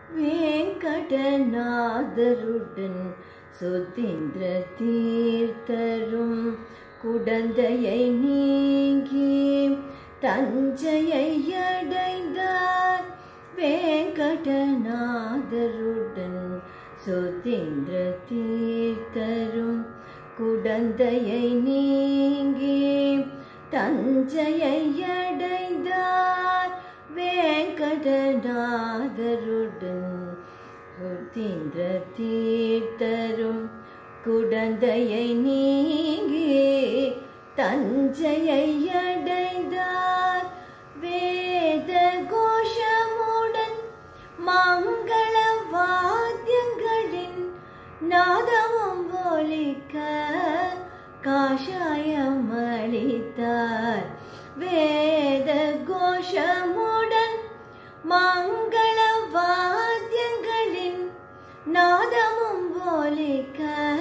வேங்கடநாதருடன் சுதீந்திர தீர்த்தரும் குடந்தையை நீங்கி தஞ்சையை அடைந்தார் வேங்கடநாதருடன் சுதீந்திர தீர்த்தரும் குடந்தையை நீங்கி தஞ்சையை அடைந்தார் வேங்கடநாதருடன் சுதீந்திர தீர்த்தரும் குடந்தையை நீங்கி தஞ்சையை அடைந்தார் வேத கோஷமுடன் மங்கள வாத்தியங்களின் நாதமும் ஒலிக்க காஷாயம் அளித்தார் வேத கோஷமுடன் மங்கள வாத்தியங்களின் நாதமும் ஒலிக்க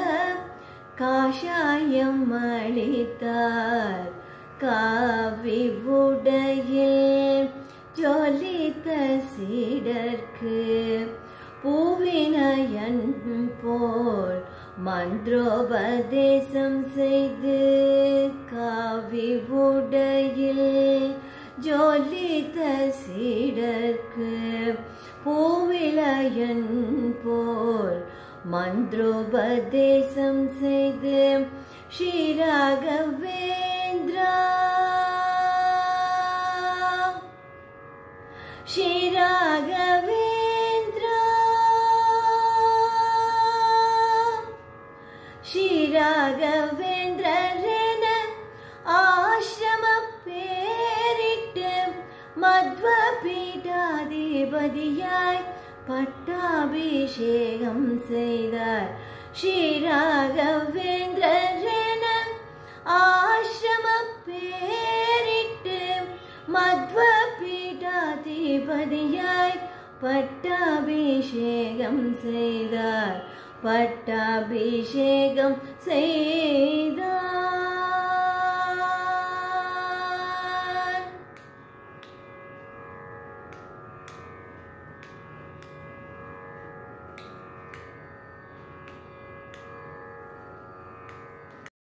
காஷாயம் அளித்தார் காவி உடையில் ஜொலித்த சீடர்க்கு பூவினயன் போல் மந்திரோபதேசம் செய்து காவி உடையில் ஜொலித்த சீடர்க்கு பூவிலையன் போல் மந்திரோபதேசம் செய்து ஸ்ரீராகவேந்திரா ஸ்ரீராகவேந்திரா ஸ்ரீராகவேந்திரன ஆசிரம பேரிட்டு மத்வ பீடாதிபதியாய் பட்டாபிஷேகம் செய்தார் ஸ்ரீராகவேந்திரன ஆசிரம பேரிட்டு மத்வ பீடாதிபதியாய் பட்டாபிஷேகம் செய்தார் பட்டாபிஷேகம் செய்தார்